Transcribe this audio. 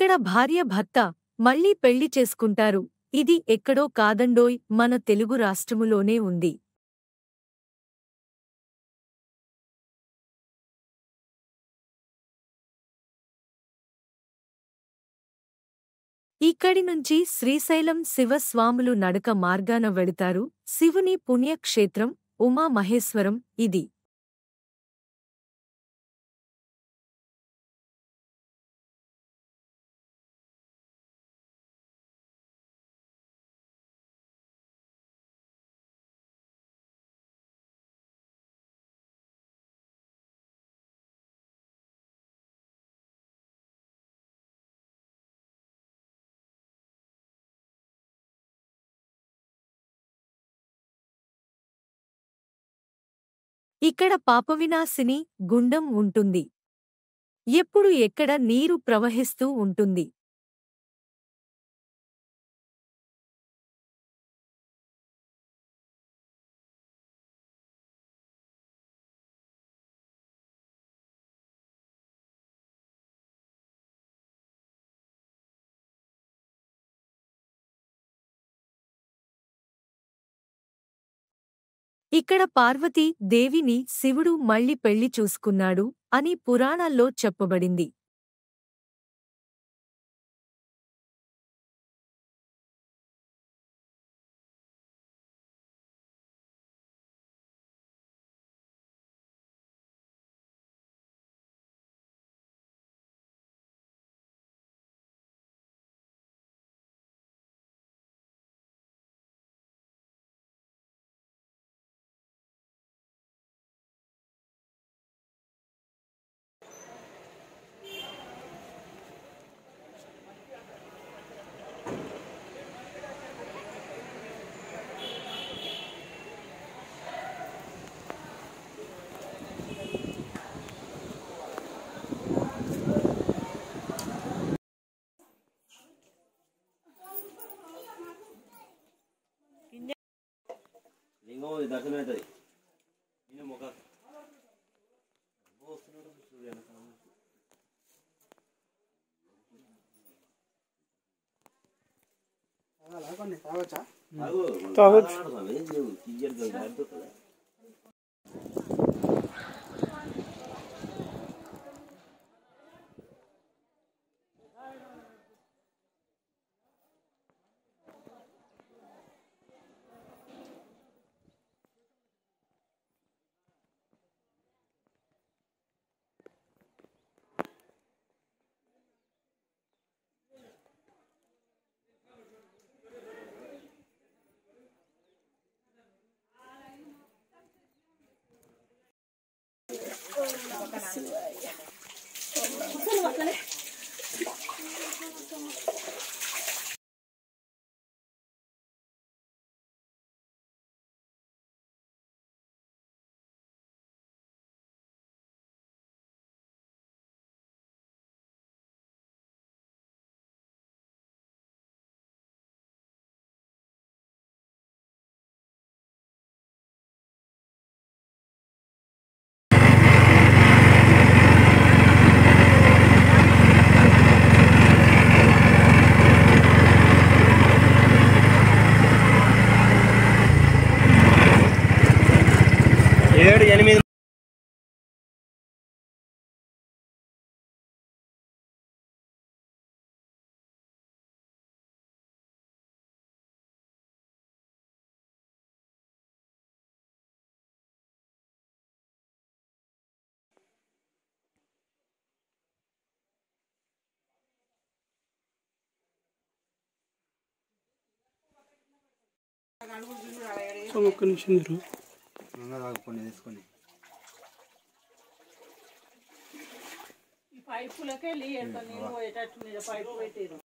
ఇక్కడ భార్య భర్త మళ్ళీ పెళ్లి చేసుకుంటారు ఇది ఎక్కడో కాదండోయ్ మన తెలుగు రాష్ట్రములోనే ఉంది ఇక్కడి నుంచి శ్రీశైలం శివస్వాములు నడక మార్గాన వెళతారు శివుని పుణ్యక్షేత్రం ఉమా మహేశ్వరం ఇది ఇక్కడ పాపవినాశిని గుండం ఉంటుంది ఎప్పుడు ఎక్కడ నీరు ప్రవహిస్తూ ఉంటుంది ఇక్కడ పార్వతీ దేవిని శివుడు మళ్ళీ పెళ్లి చూసుకున్నాడు అని పురాణాల్లో చెప్పబడింది లింగం ఉంది దర్శనం అవుతుంది నేను ముఖ కొన్ని తాగొచ్చా తాగొచ్చు తీయరు ఏడు ఎనిమిది ఒక్క నిమిషం మీరు కొన్ని తీసుకొని పైపులకే నీళ్ళు పోయేటట్టు మీద పైపు పెట్టారు